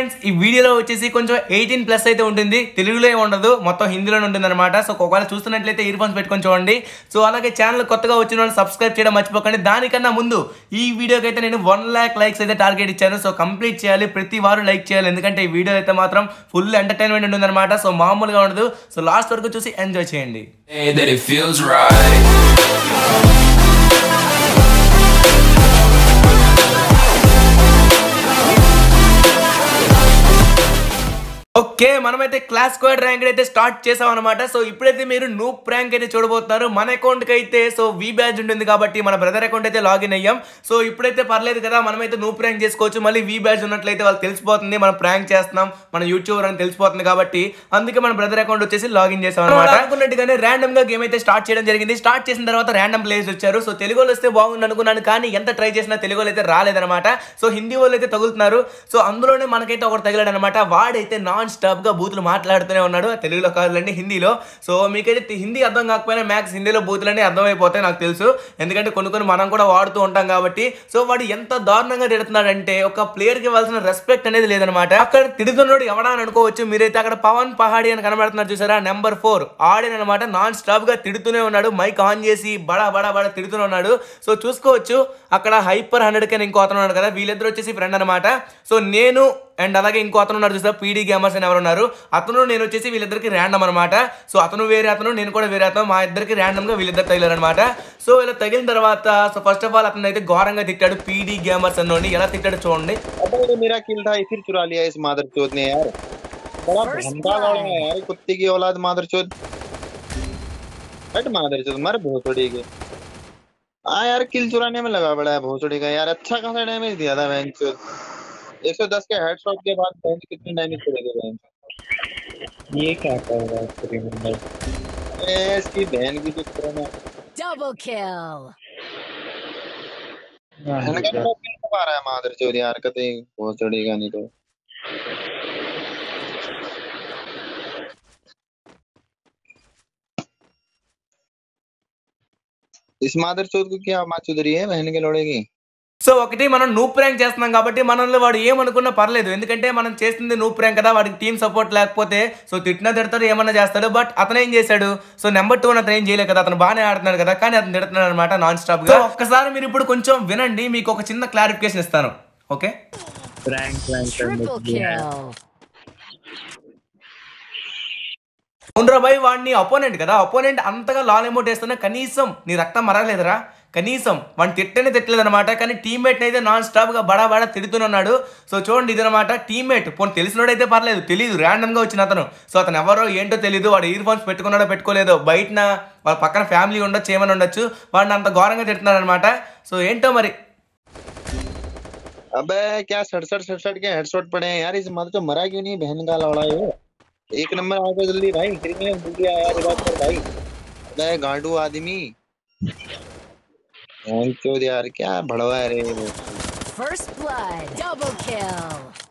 Friends ఈ వీడియోలో వచ్చేసి కొంచెం ఎయిటీన్ ప్లస్ అయితే ఉంటుంది తెలుగులో ఏమి ఉండదు మొత్తం హిందీలోనే ఉంటుంది అనమాట సో ఒకవేళ చూస్తున్నట్లయితే ఇయర్ ఫోన్స్ పెట్టుకొని చూడండి సో అలాగే ఛానల్ కొత్తగా వచ్చిన వాళ్ళు సబ్స్క్రైబ్ చేయడం మర్చిపోకండి దానికన్నా ముందు ఈ వీడియోకి అయితే నేను వన్ ల్యాక్ లైక్స్ అయితే టార్గెట్ ఇచ్చాను సో కంప్లీట్ చేయాలి ప్రతి వారు లైక్ చేయాలి ఎందుకంటే ఈ వీడియో అయితే మాత్రం ఫుల్ ఎంటర్టైన్మెంట్ ఉంటుంది అనమాట సో మామూలుగా ఉండదు సో లాస్ట్ వరకు చూసి ఎంజాయ్ చేయండి Say that it feels right. Okay మనమైతే క్లాస్ స్క్వాడ్ ర్యాంక్ అయితే స్టార్ట్ చేసాం అనమాట సో ఇప్పుడైతే మీరు నూప్ ర్యాంక్ అయితే చూడబోతున్నారు మన అకౌంట్ కి అయితే సో వి బ్యాచ్ ఉంటుంది కాబట్టి మన బ్రదర్ అకౌంట్ అయితే లాగిన్ అయ్యాం సో ఇప్పుడైతే పర్లేదు కదా మనమైతే నూప్ ర్యాంక్ చేసుకోవచ్చు మళ్ళీ వి బ్యాచ్ ఉన్నట్లయితే వాళ్ళు తెలిసిపోతుంది మనం ప్రాంక్ చేస్తున్నాం మన యూట్యూబర్ అని తెలిసిపోతుంది కాబట్టి అందుకే మన బ్రదర్ అకౌంట్ వచ్చేసి లాగిన్ చేసాం అనమాట అనుకున్నట్టుగానే ర్యాండమ్ గా గేమ్ అయితే స్టార్ట్ చేయడం జరిగింది స్టార్ట్ చేసిన తర్వాత ర్యాండమ్ ప్లేయర్స్ వచ్చారు సో తెలుగు వాళ్ళు వస్తే బాగుంది అనుకున్నాను కానీ ఎంత ట్రై చేసినా తెలుగు వాళ్ళు అయితే రాలేదన్నమాట సో హిందీ వాళ్ళు అయితే తగులుతున్నారు సో అందులోనే మనకైతే ఒకటి తగిలాడు అనమాట వాడైతే నాన్ స్టాప్ గా బూతులు మాట్లాడుతూనే ఉన్నాడు తెలుగులో కాదులండి హిందీలో సో మీకైతే హిందీ అర్థం కాకపోయినా మ్యాక్స్ హిందీలో బూతులన్నీ అర్థమైపోతాయి నాకు తెలుసు ఎందుకంటే కొన్ని కొన్ని మనం కూడా వాడుతూ ఉంటాం కాబట్టి సో వాడు ఎంత దారుణంగా తిడుతున్నాడంటే ఒక ప్లేయర్ కి ఇవ్వాల్సిన రెస్పెక్ట్ అనేది లేదనమాట అక్కడ తిడుతున్నాడు ఎవడా అని అనుకోవచ్చు మీరైతే అక్కడ పవన్ పహాడి అని కనబడుతున్నారు చూసారా నెంబర్ ఫోర్ ఆడినమాట నాన్ స్టాప్ గా తిడుతూనే ఉన్నాడు మైక్ ఆన్ చేసి బడా బడా బడా తిడుతూనే ఉన్నాడు సో చూసుకోవచ్చు అక్కడ హైపర్ హండ్రెడ్ కి ఇంకో అతను ఉన్నాడు కదా వీళ్ళిద్దరు వచ్చేసి ఫ్రెండ్ అనమాట సో నేను అండ్ అలాగే ఇంకో అతను ఉన్నారు చూసా పీడీ గేమర్స్ అని ఎవరు ఉన్నారు అతను నేను వచ్చేసి వీళ్ళిద్దరికి ర్యాండమ్ అనమాట సో అతను వేరే అతను నేను కూడా వేరే అతను మా ఇద్దరికి ర్యాండమ్ గా వీళ్ళిద్దరు తగిలారు అనమాట సో ఇలా తగిలిన తర్వాత సో ఫస్ట్ ఆఫ్ ఆల్ అతను అయితే ఘోరంగా తిట్టాడు పీడీ గేమర్స్ అన్నోని ఎలా తిట్టాడు చూడండి अबे ये मेरा किल था फिर चुरा लिया इस मादर चौथ ने यार बड़ा भंडा लौड़ा है यार कुत्ते की औलाद मादर चौथ हट मादर चौथ मर भोसड़ी के हाँ यार किल चुराने में लगा बड़ा है भोसड़ी का यार अच्छा खासा डैमेज दिया था बहन चौथ 110 के हेडशॉट के बाद बहन कितने डैमेज पड़ेगा बहन ये क्या कर रहा है क्रिमिनल अरे इसकी बहन की जो पुराना Double kill. बहन का तो किल पा रहा है मादर चौथ यार कतई भोसड़ी का नहीं तो इस मादर चौथ को क्या माँ चुदरी है बहन के लोड़ेगी సో ఒకటి మనం నూ ప్రాంక్ చేస్తున్నాం కాబట్టి మనల్ని వాడు ఏమనుకున్నా పర్లేదు ఎందుకంటే మనం చేస్తుంది నూ ప్రాంక్ కదా వాడికి టీం సపోర్ట్ లేకపోతే సో తిట్టినా తిడతాడు ఏమన్నా చేస్తాడు బట్ అతను ఏం చేశాడు సో నెంబర్ టూ అతను ఏం చేయలేదు కదా అతను బాగానే ఆడుతున్నాడు కదా కానీ అతను తిడుతున్నాడు అనమాట నాన్ స్టాప్ గా ఒక్కసారి మీరు ఇప్పుడు కొంచెం వినండి మీకు ఒక చిన్న క్లారిఫికేషన్ ఇస్తాను ఓకే Triple kill. అవునరా బాయ్ వాడిని అపోనెంట్ కదా అపోనెంట్ అంతగా లాల్ ఎమోట్ వేస్తున్నా కనీసం నీ రక్తం మరగలేదురా కనీసం వాడిని తిట్టనే తిట్టలేదు అనమాట కానీ టీమ్మేట్ అయితే నాన్ స్టాప్ గా బడా బడా తిడుతున్నాడు సో చూడండి ఇదనమాట టీమ్మేట్ పోనీ తెలిసినోడైతే పర్లేదు తెలియదు ర్యాండమ్ గా వచ్చిన అతను సో అతను ఎవరో ఏంటో తెలియదు వాడు ఇయర్ ఫోన్స్ పెట్టుకున్నాడో పెట్టుకోలేదో బయట వాళ్ళ పక్కన ఫ్యామిలీ ఉండొచ్చు ఏమైనా ఉండొచ్చు వాడిని అంత ఘోరంగా తిడుతున్నాడు అనమాట సో ఏంటో మరి अबे क्या सड़सठ सड़सठ के हेडशॉट पड़े हैं यार इस मादर तो मरा क्यों नहीं बहन का लौड़ा है वो एक नंबर आ जाओ जल्दी भाई क्रिमिनल भूल गया यार बात कर भाई अबे गांडू आदमी बहन चोद यार क्या भड़वा है रे वो First blood. Double kill.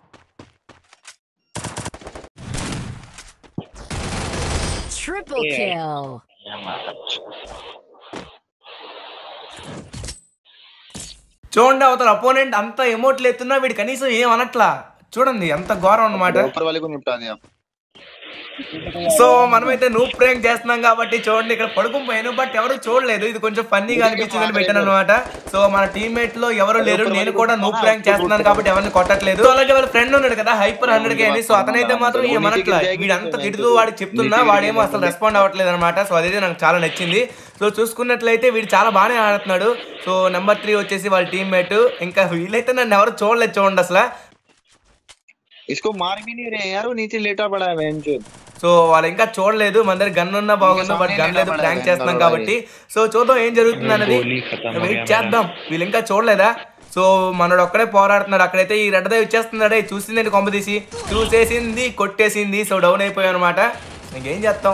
Triple kill. చూడండి అవతల అపోనెంట్ అంత ఎమోట్లు ఎత్తున్నా వీడు కనీసం ఏం అనట్లా చూడండి ఎంత ఘోరం అన్నమాట ऊपर वाले को निपटा दिया సో మనమైతే నూ ప్రేంక్ చేస్తున్నాం కాబట్టి చూడండి ఇక్కడ పడుకుని పోయాను బట్ ఎవరు చూడలేదు ఇది కొంచెం ఫన్నీగా అనిపించిందని పెట్టాను అనమాట సో మన టీమ్మేట్ లో ఎవరు లేరు నేను కూడా నూ ప్రాంక్ చేస్తున్నాను కాబట్టి ఎవరిని కొట్టట్లేదు సో అలాగే వాళ్ళ ఫ్రెండ్ ఉన్నాడు కదా హైపర్ హండ్రెడ్ కే అని సో అతనైతే మాత్రం ఏమనట్లా వీడంతా తిడుతూ వాడికి చెప్తున్నా వాడేమో అసలు రెస్పాండ్ అవ్వట్లేదు అనమాట సో అదైతే నాకు చాలా నచ్చింది సో చూసుకున్నట్లయితే వీడు చాలా బాగానే ఆడుతున్నాడు సో నెంబర్ త్రీ వచ్చేసి వాళ్ళ టీమ్మేట్ ఇంకా వీళ్ళైతే నన్ను ఎవరు చూడలేదు చూడండి అసలు इसको मार भी नहीं रहे यार वो नीचे लेटा पड़ा है बहन चोद సో వాళ్ళు ఇంకా చూడలేదు మన దగ్గర గన్ ఉన్నా బాగుంది బట్ గన్ లేదు ప్రాంక్ చేస్తున్నాం కాబట్టి సో చూద్దాం ఏం జరుగుతుంది అనేది వెయిట్ చేద్దాం వీళ్ళు ఇంకా చూడలేదా సో మనోడు ఒక్కడే పోరాడుతున్నాడు అక్కడైతే ఈ రెడ్డదే వచ్చేస్తున్నాడే చూసిందండి కొంప తీసి చూసేసింది కొట్టేసింది సో డౌన్ అయిపోయాం అనమాట ఇంకేం చేస్తాం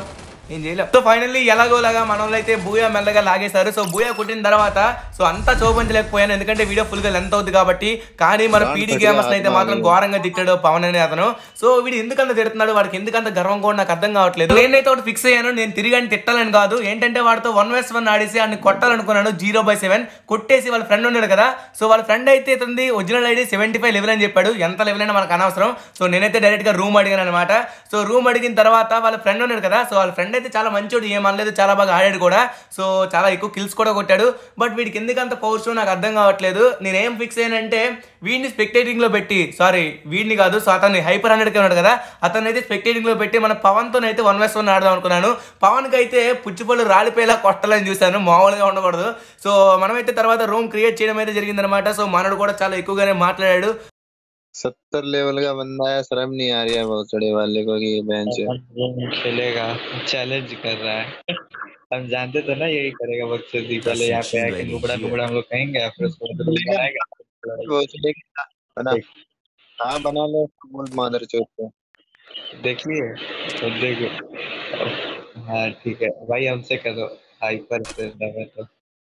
ఏం చేయలేం సో ఫైనల్లీ ఎలాగోలాగా మన వాళ్ళు అయితే బూయా మెల్లగా లాగేశారు సో బూయా కుట్టిన తర్వాత సో అంతా చూపించలేకపోయాను ఎందుకంటే వీడియో ఫుల్ గా లెంత్ అవుతుంది కాబట్టి కానీ మన దాని పీడీ ప్రతి గేమర్స్ అయితే ఆత్మ మాత్రం ఆగదు. ఘోరంగా తిట్టాడు పవన్ అనే అతను సో వీడు ఎందుకంత తిడుతున్నాడు వాడికి ఎందుకంత గర్వం కూడా నాకు అర్థం కావట్లేదు నేనైతే ఒకటి ఫిక్స్ అయ్యాను నేను తిరిగి అని తిట్టాలని కాదు ఏంటంటే వాడితో వన్ వెస్ వన్ ఆడేసి ఆయన కొట్టాలనుకున్నాను జీరో బై సెవెన్ కొట్టేసి వాళ్ళ ఫ్రెండ్ ఉన్నాడు కదా సో వాళ్ళ ఫ్రెండ్ అయితే ఇతుంది original ID seventy five level అని చెప్పాడు ఎంత లెవెల్ అయినా మనకు అనవసరం సో నేనైతే డైరెక్ట్ గా రూమ్ అడిగాను అనమాట సో రూమ్ అడిగిన తర్వాత వాళ్ళ ఫ్రెండ్ ఉన్నాడు కదా సో వాళ్ళ ఫ్రెండ్ అయితే చాలా మంచోడు ఏం అనలేదు చాలా బాగా ఆడాడు కూడా సో చాలా ఎక్కువ కిల్స్ కూడా కొట్టాడు బట్ వీడికి ఎందుకు అంత పౌరుషం నాకు అర్థం కావట్లేదు నేనేం ఫిక్స్ అయ్యానంటే వీడిని స్పెక్టేటింగ్ లో పెట్టి సారీ వీడిని కాదు సో అతన్ని హైపర్ హండ్రెడ్ ఉన్నాడు కదా అతన్ని అయితే స్పెక్టేటింగ్ లో పెట్టి మన పవన్ తో అయితే వన్ వెస్ వన్ ఆడదాం అనుకున్నాను పవన్ కి అయితే పుచ్చిపళ్ళు రాలిపోయేలా కొట్టాలని చూశాను మామూలుగా ఉండకూడదు సో మనమైతే తర్వాత రూమ్ క్రియేట్ చేయడం అయితే జరిగిందనమాట సో మనడు కూడా చాలా ఎక్కువగానే మాట్లాడాడు सत्तर लेवल का बंदा है शर्म नहीं आ रही है बहुत बड़े वाले को कि ये बेंच है खेलेगा चैलेंज कर रहा है हम जानते थे ना यही करेगा बक्सर पहले यहाँ पे आके नुबड़ा नुबड़ा हम लोग कहेंगे फिर उसको मतलब बनाएगा बहुत बड़े का बना हाँ बना लो फुल मादर चौथ को देखिए तो देखो हाँ ठीक है भाई हमसे करो हाइपर से दबा तो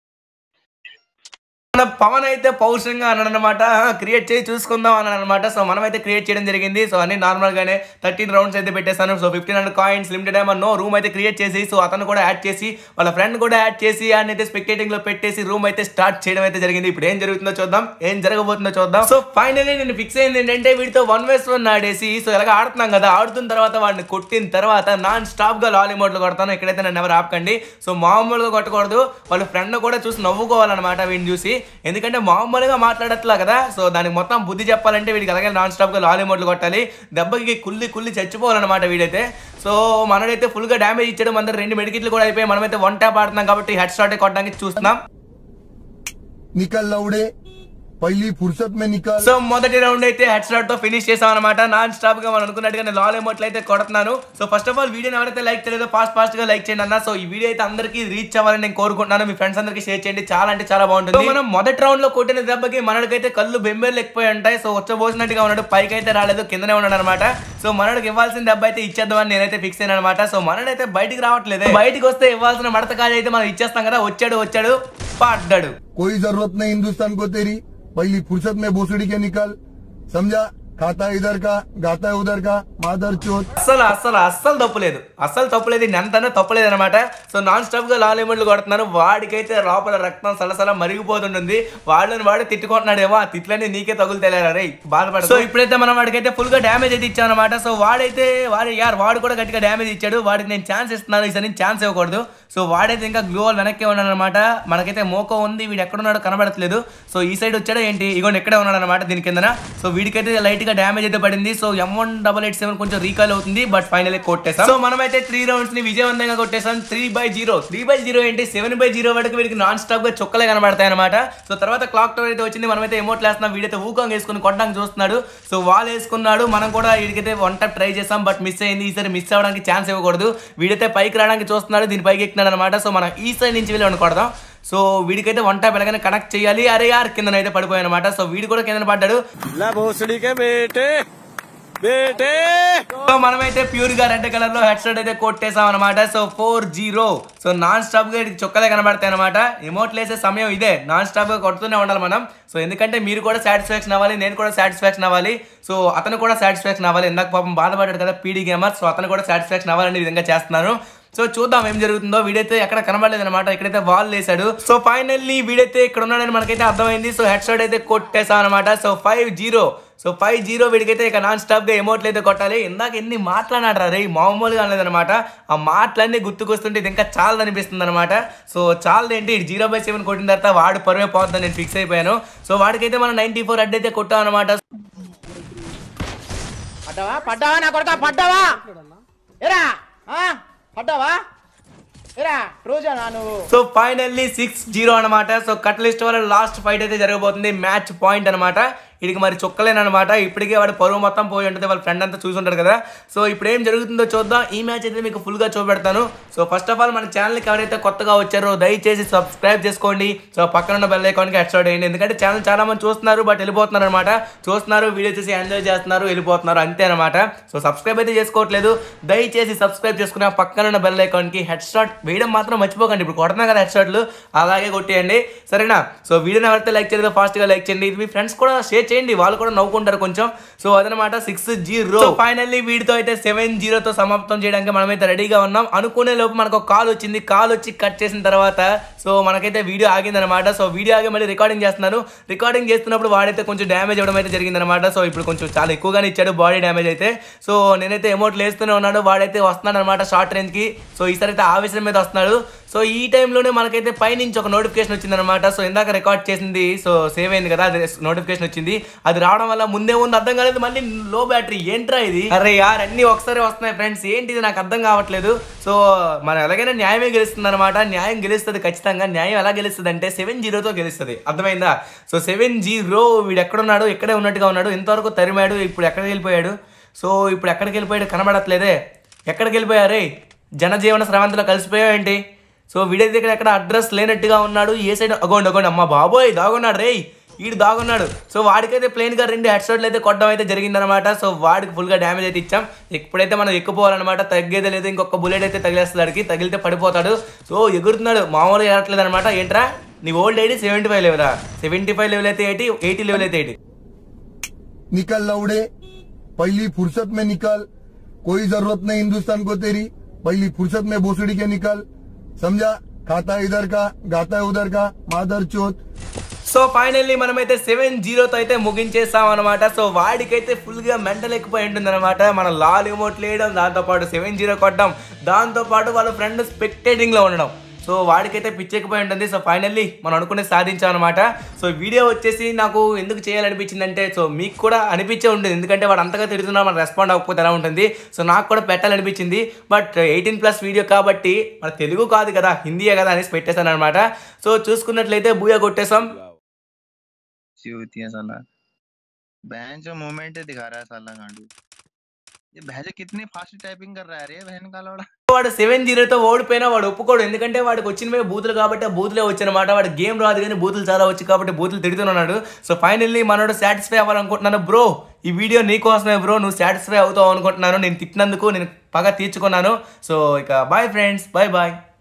మన పవన్ అయితే పౌరుషంగా అన్నాడు అనమాట క్రియేట్ చేసి చూసుకుందాం అన్నాడు అనమాట సో మనమైతే క్రియేట్ చేయడం జరిగింది సో అన్ని నార్మల్ గానే థర్టీన్ రౌండ్స్ అయితే పెట్టేశాను so fifteen hundred coins limited ఏమో నో రూమ్ అయితే క్రియేట్ చేసి సో అతను కూడా యాడ్ చేసి వాళ్ళ ఫ్రెండ్ కూడా యాడ్ చేసి ఆయన అయితే స్పెక్టేటింగ్ లో పెట్టేసి రూమ్ అయితే స్టార్ట్ చేయడం అయితే జరిగింది ఇప్పుడు ఏం జరుగుతుందో చూద్దాం ఏం జరగబోతుందో చూద్దాం సో ఫైనల్లీ నేను ఫిక్స్ అయింది ఏంటంటే వీటితో వన్ వేస్ వన్ ఆడేసి సో ఎలాగ ఆడుతున్నాం కదా ఆడుతున్న తర్వాత వాడిని కొట్టిన తర్వాత నాన్ స్టాప్ గా లాలీ మోడ్లో కొడతాను ఎక్కడైతే నన్ను ఎవరు ఆపకండి సో మామూలుగా కొట్టకూడదు వాళ్ళ ఫ్రెండ్ కూడా చూసి నవ్వుకోవాలన్నమాట వీడిని చూసి ఎందుకంటే మామూలుగా మాట్లాడట్లా కదా సో దానికి మొత్తం బుద్ధి చెప్పాలంటే వీడికి అలాగే నాన్ స్టాప్ గా లాలీ మోడ్లు కొట్టాలి దెబ్బకి కుల్లి కుల్లి చచ్చిపోవాలన్నమాట వీడైతే సో మనడైతే ఫుల్ గా డ్యామేజ్ ఇచ్చాడు మన దగ్గర రెండు మెడికిట్లు కూడా అయిపోయి మనమైతే వన్ ట్యాప్ ఆడుతున్నాం కాబట్టి హెడ్ స్టార్ట్ కొట్టడానికి చూస్తున్నాం निकल लौड़े पहली फुर्सत में निकल సో మొదటి రౌండ్ అయితే హెడ్ స్టార్ట్ తో ఫినిష్ చేసాం అనమాట నాన్ స్టాప్ గా మనం అనుకున్నట్టుగా నేను లాల్ ఎమోట్లు అయితే కొడుతున్నాను సో ఫస్ట్ ఆఫ్ ఆల్ వీడియోని ఎవరైతే లైక్ చేయలేదో ఫాస్ట్ ఫాస్ట్ గా లైక్ చేయండి అన్న సో ఈ వీడియో అయితే అందరికీ రీచ్ అవ్వాలని నేను కోరుకుంటున్నాను మీ ఫ్రెండ్స్ అందరికీ షేర్ చేయండి చాలా అంటే చాలా బాగుంటుంది సో మనం మొదటి రౌండ్ లో కొట్టిన దెబ్బకి మనడికైతే కళ్ళు బెంబేలు ఎక్కువ ఉంటాయి సో వచ్చబోసినట్టుగా ఉన్నాడు పైకి అయితే రాలేదు కిందనే ఉన్నాడు అనమాట సో మనడికి ఇవ్వాల్సిన దెబ్బ అయితే ఇచ్చేద్దామని నేనైతే ఫిక్స్ అయినా అనమాట సో మనడైతే బయటికి రావట్లేదు బయటికి వస్తే ఇవ్వాల్సిన మడత కాజు అయితే మనం ఇచ్చేస్తాం కదా వచ్చాడు వచ్చాడు పడ్డాడు कोई जरूरत नहीं हिंदुस्तान को तेरी पहली फुर्सत में भोसड़ी के निकल समझा खाता है इधर का गाता है उधर का मादर चोत అస్సలు అస్సలు అస్సలు తప్పులేదు అస్సలు తప్పులేదు ఎంతనే తప్పలేదు అనమాట సో నాన్ స్టాప్ గా లాలిమెంట్లు కొడుతున్నాను వాడికైతే లోపల రక్తం సలసల మరిగిపోతుంటుంది వాళ్ళని వాడు తిట్టుకుంటున్నాడేమో ఆ తిట్లన్నీ నీకే తగులుతలేరా రే బాధపడ సో ఇప్పుడైతే మనం వాడికైతే ఫుల్ గా డ్యామేజ్ అయితే ఇచ్చాం అనమాట సో వాడైతే వాడు యార్ వాడు కూడా గట్టిగా డ్యామేజ్ ఇచ్చాడు వాడికి నేను ఛాన్స్ ఇస్తున్నాను ఈసారి ఛాన్స్ ఇవ్వకూడదు సో వాడైతే ఇంకా గ్లూ వాల్ వెనక్కి ఉన్నాడు అనమాట మనకైతే మోకో ఉంది వీడు ఎక్కడున్నాడో కనబడట్లేదు సో ఈ సైడ్ వచ్చాడో ఏంటి ఇగోండి ఎక్కడే ఉన్నాడు అనమాట దీని కిందన సో వీడికైతే లైట్ గా డ్యామేజ్ అయితే పడింది so M one double eight seven కొంచెం రీకాల్ అవుతుంది బట్ ఫైనల్ కొట్టేసాం సో మనమైతే త్రీ రౌండ్స్ ని విజయవంతంగా కొట్టేసాం three by zero three by zero ఏంటి సెవెన్ బై జీరో వరకు వీడికి నాన్ స్టాప్ గా చుక్కలే కనబడతాయి అనమాట సో తర్వాత క్లాక్ టవర్ అయితే వచ్చింది మనమైతే ఎమోట్లు వేస్తున్నాం వీడైతే ఊకంగా వేసుకుని కొట్టడానికి చూస్తున్నాడు సో వాల్ వేసుకున్నాడు మనం కూడా వీడికైతే వన్ టైప్ ట్రై చేసాం బట్ మిస్ అయింది ఈసారి మిస్ అవ్వడానికి ఛాన్స్ ఇవ్వకూడదు వీడైతే పైకి రావడానికి చూస్తున్నాడు దీని పైకి ఎక్కినాడు అనమాట సో మనం ఈ సైడ్ నుంచి వెళ్ళి కొడదాం సో వీడికైతే వన్ టైప్ ఎలాగైనా కనెక్ట్ చేయాలి అరే యార్ కింద అయితే పడిపోయాయి అనమాట సో వీడు కూడా కింద పడ్డాడు సో మనమైతే ప్యూర్ గా రెడ్ కలర్ లో హెడ్ షాట్ అయితే కొట్టేసాం అనమాట so four zero so non stop గా వీడికి చుక్కలే కనబడతాయి అనమాట ఎమోట్లు వేసే సమయం ఇదే నాన్ స్టాప్ గా కొడుతూనే ఉండాలి మనం సో ఎందుకంటే మీరు కూడా సాటిస్ఫాక్షన్ అవ్వాలి నేను కూడా సాటిస్ఫాక్షన్ అవ్వాలి సో అతను కూడా సాటిస్ఫాక్షన్ అవ్వాలి ఇందాక పాపం బాధపడ్డాడు కదా పీడీ గేమర్ సో అతను కూడా సాటిస్ఫాక్షన్ అవ్వాలని ఈ విధంగా చేస్తున్నాను సో చూద్దాం ఏం జరుగుతుందో వీడైతే ఎక్కడ కనబడలేదు అనమాట ఇక్కడైతే వాల్ వేసాడు సో ఫైనల్లీ వీడైతే ఇక్కడ ఉన్నాడని మనకైతే అర్థమైంది సో హెడ్ షాట్ అయితే కొట్టేసాం అనమాట so five zero so five zero వీడికైతే ఇక నాన్ స్టాప్ గా ఎమోట్లు అయితే కొట్టాలి ఇందాక ఎన్ని మాట్లాడారా రే మామూలుగా అనలేదన్నమాట ఆ మాటలన్నీ గుర్తుకొస్తుంటే ఇది ఇంకా చాలా అనిపిస్తుంది అనమాట సో చాలా ఏంటి జీరో బై సెవెన్ కొట్టిన తర్వాత వాడు పరువే పోతుందని నేను ఫిక్స్ అయిపోయాను సో వాడికైతే మనం నైన్టీ ఫోర్ అడ్డు అయితే కొట్టాం అనమాట పడ్డావా పడ్డావా నా కొడక పడ్డావా ఎరా ఆ? పడ్డావా ఎరా రోజా నా నువ్వు సో ఫైనల్లీ సిక్స్ జీరో అనమాట సో కట్ లిస్ట్ వల్ల లాస్ట్ ఫైట్ అయితే జరగబోతుంది మ్యాచ్ పాయింట్ అనమాట వీడికి మరి చుక్కలేనమాట ఇప్పటికే వాడి పరువు మొత్తం పోయి ఉంటుంది వాళ్ళ ఫ్రెండ్ అంతా చూసి ఉంటాడు కదా సో ఇప్పుడు ఏం జరుగుతుందో చూద్దాం ఈ మ్యాచ్ అయితే మీకు ఫుల్గా చూపెడతాను సో ఫస్ట్ ఆఫ్ ఆల్ మన ఛానల్కి ఎవరైతే కొత్తగా వచ్చారో దయచేసి సబ్స్క్రైబ్ చేసుకోండి సో పక్కన ఉన్న బెల్ ఐకాన్కి హెడ్ వేయండి ఎందుకంటే ఛానల్ చాలా మంది చూస్తున్నారు బట్ వెళ్ళిపోతున్నారు అనమాట చూస్తున్నారు వీడియో చూసి ఎంజాయ్ చేస్తున్నారు వెళ్ళిపోతున్నారు అంతే అనమాట సో సబ్స్క్రైబ్ అయితే చేసుకోవట్లేదు దయచేసి సబ్స్క్రైబ్ చేసుకుని ఆ పక్కన ఉన్న బెల్ ఐకాన్కి హెడ్ షాట్ వేయడం మాత్రం మర్చిపోకండి ఇప్పుడు కొడుతున్నా కదా హెడ్ షాట్లు అలాగే కొట్టేయండి సరేనా సో వీడియోని ఎవరైతే లైక్ చేయలేదో ఫాస్ట్గా లైక్ చేయండి ఇది మీ ఫ్రెండ్స్ కూడా షేర్ చేయండి వాళ్ళు కూడా నవ్వుకుంటారు కొంచెం సో అదనమాట సిక్స్ జీరో ఫైనల్లీ వీడితో అయితే సెవెన్ జీరోతో సమాప్తం చేయడానికి మనమైతే రెడీగా ఉన్నాం అనుకునే లోపు మనకు ఒక కాల్ వచ్చింది కాల్ వచ్చి కట్ చేసిన తర్వాత సో మనకైతే వీడియో ఆగిందనమాట సో వీడియో ఆగి మళ్ళీ రికార్డింగ్ చేస్తున్నాను రికార్డింగ్ చేస్తున్నప్పుడు వాడైతే కొంచెం డ్యామేజ్ అవ్వడం అయితే జరిగిందనమాట సో ఇప్పుడు కొంచెం చాలా ఎక్కువగానే ఇచ్చాడు బాడీ డ్యామేజ్ అయితే సో నేనైతే ఎమౌంట్లు వేస్తూనే ఉన్నాడు వాడైతే వస్తున్నాడు అనమాట షార్ట్ రేంజ్కి సో ఈసారి అయితే ఆవేశం మీద వస్తున్నాడు సో ఈ టైంలోనే మనకైతే పైనుంచి ఒక నోటిఫికేషన్ వచ్చింది అనమాట సో ఇందాక రికార్డ్ చేసింది సో సేవ్ అయింది కదా అది నోటిఫికేషన్ వచ్చింది అది రావడం వల్ల ముందే ఉంది అర్థం కాలేదు మళ్ళీ లో బ్యాటరీ ఏంట్రా ఇది అరే యార్ అన్ని ఒకసారి వస్తున్నాయి ఫ్రెండ్స్ ఏంటిది నాకు అర్థం కావట్లేదు సో మన ఎలాగైనా న్యాయమే గెలుస్తుంది అనమాట న్యాయం గెలుస్తుంది ఖచ్చితంగా న్యాయం ఎలా గెలుస్తుంది అంటే సెవెన్ జీరోతో గెలుస్తుంది అర్థమైందా సో సెవెన్ జీరో వీడు ఎక్కడున్నాడు ఇక్కడే ఉన్నట్టుగా ఉన్నాడు ఇంతవరకు తరిమాడు ఇప్పుడు ఎక్కడికి వెళ్ళిపోయాడు సో ఇప్పుడు ఎక్కడికి వెళ్ళిపోయాడు కనబడట్లేదే ఎక్కడికి వెళ్ళిపోయారే జనజీవన స్రవంతిలో కలిసిపోయావు ఏంటి సో వీడియో దగ్గర ఎక్కడ అడ్రస్ లేనట్టుగా ఉన్నాడు ఏ సైడ్ అగోండి అగోండి అమ్మ బాబోయ్ దాగున్నాడు రేయ్ ఈడు దాగున్నాడు సో వాడికైతే ప్లేన్ గా రెండు హెడ్ షాట్లు అయితే కొట్టడం అయితే జరిగిందనమాట సో వాడికి ఫుల్ గా డ్యామేజ్ అయితే ఇచ్చాం ఇప్పుడైతే మనం ఎక్కుపోవాలన్నమాట తగ్గేదే లేదు ఇంకొక బుల్లెట్ అయితే తగిలేస్తుంది వాడికి తగిలితే పడిపోతాడు సో ఎగురుతున్నాడు మామూలుగా ఎగరట్లేదు అనమాట ఏంట్రా నీ ఓల్డ్ ఐడి సెవెంటీ ఫైవ్ లెవెలా సెవెంటీ ఫైవ్ లెవెల్ అయితే ఎయిటీ ఎయిటీ లెవెల్ అయితే ఎయిటీ निकल लौड़े पहली फुर्सत में निकल कोई जरूरत नहीं हिंदुस्तान को तेरी पहली फुर्सत में भोसड़ी के निकल समझा खाता है इधर का गाता है उधर का मादर चोत సో ఫైనల్లీ మనమైతే సెవెన్ జీరోతో అయితే ముగించేసాం అనమాట సో వాడికైతే ఫుల్ గా మెంటల్ ఎక్కిపోయి ఉంటుంది అనమాట మన లాల్ ఎమోట్ లేయడం దాంతో పాటు సెవెన్ జీరో కొట్టడం దాంతో పాటు వాళ్ళ ఫ్రెండ్ స్పెక్టేటింగ్ లో ఉండడం సో వాడికైతే పిచ్చెక్కిపోయి ఉంటుంది సో ఫైనల్లీ మనం అనుకునే సాధించాం అనమాట సో వీడియో వచ్చేసి నాకు ఎందుకు చేయాలనిపించింది అంటే సో మీకు కూడా అనిపించే ఉంటుంది ఎందుకంటే వాడు అంతగా తిరుగుతున్నా మనం రెస్పాండ్ అవ్వకపోతే ఎలా ఉంటుంది సో నాకు కూడా పెట్టాలనిపించింది బట్ ఎయిటీన్ ప్లస్ వీడియో కాబట్టి మన తెలుగు కాదు కదా హిందీయే కదా అనేసి పెట్టేశాను అనమాట సో చూసుకున్నట్లయితే బూయా కొట్టేసాం सी होती है साला बहन जो मूवमेंट दिखा रहा है साला गांडू ये बहन कितनी फास्ट टाइपिंग कर रहा है रे बहन का लौड़ा వాడు సెవెన్ జీరోతో ఓడిపోయినా వాడు ఒప్పుకోడు ఎందుకంటే వాడికి వచ్చినవే బూతులు కాబట్టి ఆ బూతులే వచ్చానమాట వాడు గేమ్ రాదు కానీ బూతులు చాలా వచ్చి కాబట్టి బూతులు తిడుతున్నాడు సో ఫైనల్లీ మనోడు సాటిస్ఫై అవ్వాలనుకుంటున్నాను బ్రో ఈ వీడియో నీకోసమే బ్రో నువ్వు సాటిస్ఫై అవుతావు అనుకుంటున్నాను నేను తిట్టినందుకు నేను పగ తీర్చుకున్నాను సో ఇక బాయ్ ఫ్రెండ్స్ బాయ్ బాయ్